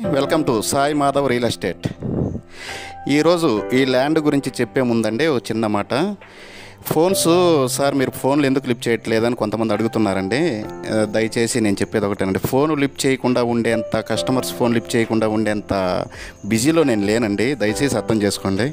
welcome to Sai Madhav real estate ఈరోజు ఈ land గురించి చెప్పే ముందండి ఓ చిన్న మాట ఫోన్స్ సార్ మీరు ఫోన్లు ఎందుకు లిఫ్ట్ చేయట్లేదని కొంతమంది అడుగుతున్నారండి ఆ, దయచేసి నేను చెప్పేది ఒకటేనండి ఫోన్ లిఫ్ట్ చేయకుండా ఉండేంత కస్టమర్స్ ఫోన్ లిఫ్ట్ చేయకుండా ఉండేంత బిజీలో నేను లేనండి దయచేసి అర్థం చేసుకోండి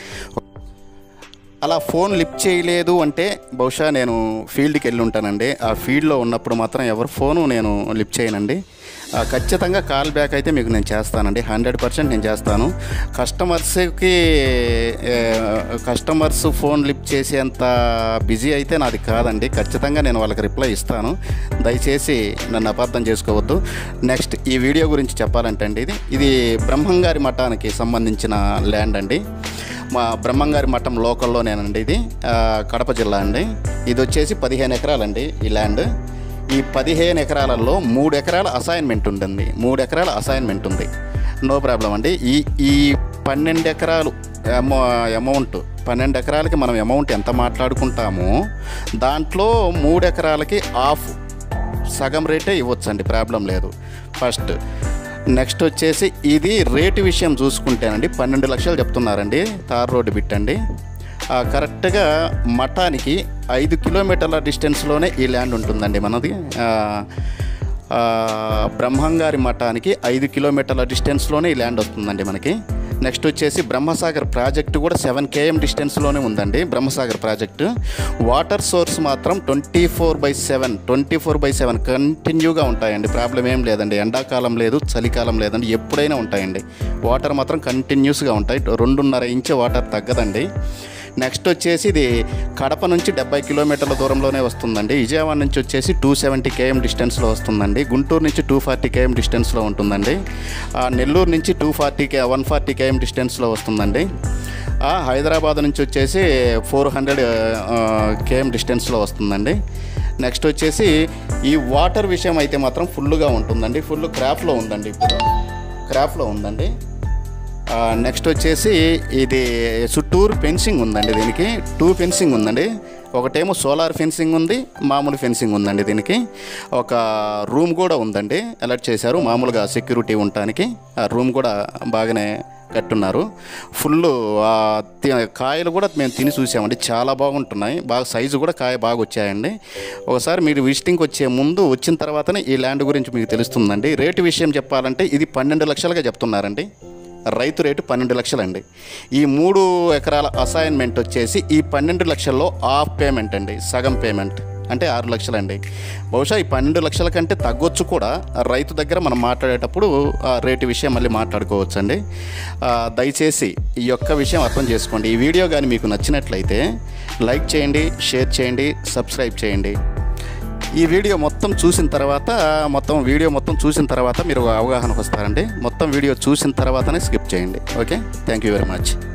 అలా ఫోన్ లిఫ్ట్ చేయలేదు అంటే బహుశా నేను ఫీల్డ్కి వెళ్ళి ఉంటానండి ఆ ఫీల్డ్లో ఉన్నప్పుడు మాత్రం ఎవరు ఫోను నేను లిఫ్ట్ చేయనండి ఆ, ఖచ్చితంగా కాల్ బ్యాక్ అయితే మీకు నేను చేస్తానండి హండ్రెడ్ పర్సెంట్ నేను చేస్తాను కస్టమర్స్కి ఏ, కస్టమర్స్ ఫోన్ లిఫ్ట్ చేసేంత బిజీ అయితే నాది కాదండి ఖచ్చితంగా నేను వాళ్ళకి రిప్లై ఇస్తాను దయచేసి నన్ను అపార్థం చేసుకోవద్దు నెక్స్ట్ ఈ వీడియో గురించి చెప్పాలంటే అండి ఇది ఇది బ్రహ్మంగారి మఠానికి సంబంధించిన ల్యాండ్ అండి మా బ్రహ్మంగారి మఠం లోకల్లోనేనండి ఇది ఆ, కడప జిల్లా అండి ఇది వచ్చేసి పదిహేను ఎకరాలండి ఈ ల్యాండ్ ఈ పదిహేను ఎకరాలలో మూడు ఎకరాల అసైన్మెంట్ ఉంటుంది మూడు ఎకరాల అసైన్మెంట్ ఉంది నో ప్రాబ్లం అండి ఈ ఈ పన్నెండు ఎకరాలు అమౌ అమౌంట్ పన్నెండు ఎకరాలకి మనం అమౌంట్ ఎంత మాట్లాడుకుంటామో దాంట్లో మూడు ఎకరాలకి ఆఫ్ సగం రేటే ఇవ్వచ్చండి ప్రాబ్లం లేదు ఫస్ట్ నెక్స్ట్ వచ్చేసి ఇది రేటు విషయం చూసుకుంటేనండి పన్నెండు లక్షలు చెప్తున్నారండి తార్ రోడ్డు బిట్టండి ఆ, కరెక్ట్గా మఠానికి ఐదు కిలోమీటర్ల డిస్టెన్స్లోనే ఈ ల్యాండ్ ఉంటుందండి మనది ఆ, ఆ, బ్రహ్మంగారి మఠానికి ఐదు కిలోమీటర్ల డిస్టెన్స్లోనే ఈ ల్యాండ్ వస్తుందండి మనకి నెక్స్ట్ వచ్చేసి బ్రహ్మసాగర్ ప్రాజెక్టు కూడా సెవెన్ కేఎం డిస్టెన్స్లోనే ఉందండి బ్రహ్మసాగర్ ప్రాజెక్టు వాటర్ సోర్స్ మాత్రం twenty four by seven twenty four by seven కంటిన్యూగా ఉంటాయండి ప్రాబ్లం ఏం లేదండి ఎండాకాలం లేదు చలికాలం లేదండి ఎప్పుడైనా ఉంటాయండి వాటర్ మాత్రం కంటిన్యూస్గా ఉంటాయి రెండున్నర ఇంచు వాటర్ తగ్గదండి నెక్స్ట్ వచ్చేసి ఇది కడప నుంచి డెబ్బై కిలోమీటర్ల దూరంలోనే వస్తుందండి విజయవాడ నుంచి వచ్చేసి టూ సెవెంటీ కేఎం డిస్టెన్స్లో వస్తుందండి గుంటూరు నుంచి టూ ఫార్టీ కేఎం డిస్టెన్స్లో ఉంటుందండి ఆ, నెల్లూరు నుంచి two forty K one forty K డిస్టెన్స్లో వస్తుందండి ఆ, హైదరాబాద్ నుంచి వచ్చేసి ఫోర్ హండ్రెడ్ కేఎం డిస్టెన్స్లో వస్తుందండి నెక్స్ట్ వచ్చేసి ఈ వాటర్ విషయం అయితే మాత్రం ఫుల్గా ఉంటుందండి ఫుల్ క్రాఫ్లో ఉందండి ఇప్పుడు క్రాఫ్లో ఉందండి ఆ, నెక్స్ట్ వచ్చేసి ఇది చుట్టూరు ఫెన్సింగ్ ఉందండి దీనికి టూ ఫెన్సింగ్ ఉందండి ఒకటేమో సోలార్ ఫెన్సింగ్ ఉంది మామూలు ఫెన్సింగ్ ఉందండి దీనికి ఒక రూమ్ కూడా ఉందండి అలర్ట్ చేశారు మామూలుగా సెక్యూరిటీ ఉండటానికి ఆ రూమ్ కూడా బాగానే కట్టున్నారు ఫుల్ కాయలు కూడా మేము తిని చూసామండి చాలా బాగుంటున్నాయి బాగా సైజు కూడా కాయ బాగా వచ్చాయండి ఒకసారి మీరు విజిటింగ్కి వచ్చే ముందు వచ్చిన తర్వాతనే ఈ ల్యాండ్ గురించి మీకు తెలుస్తుందండి రేటు విషయం చెప్పాలంటే ఇది పన్నెండు లక్షలుగా చెప్తున్నారండి రైతు రేటు పన్నెండు లక్షలండి ఈ మూడు ఎకరాల అసైన్మెంట్ వచ్చేసి ఈ పన్నెండు లక్షల్లో హాఫ్ పేమెంట్ అండి సగం పేమెంట్ అంటే ఆరు లక్షలండి బహుశా ఈ పన్నెండు లక్షల కంటే తగ్గొచ్చు కూడా రైతు దగ్గర మనం మాట్లాడేటప్పుడు ఆ రేటు విషయం మళ్ళీ మాట్లాడుకోవచ్చు అండి దయచేసి ఈ యొక్క విషయం అర్థం చేసుకోండి ఈ వీడియో కానీ మీకు నచ్చినట్లయితే లైక్ చేయండి షేర్ చేయండి సబ్స్క్రైబ్ చేయండి ఈ వీడియో మొత్తం చూసిన తర్వాత మొత్తం వీడియో మొత్తం చూసిన తర్వాత మీరు అవగాహనకు వస్తారండి మొత్తం వీడియో చూసిన తర్వాతనే స్కిప్ చేయండి okay thank you very much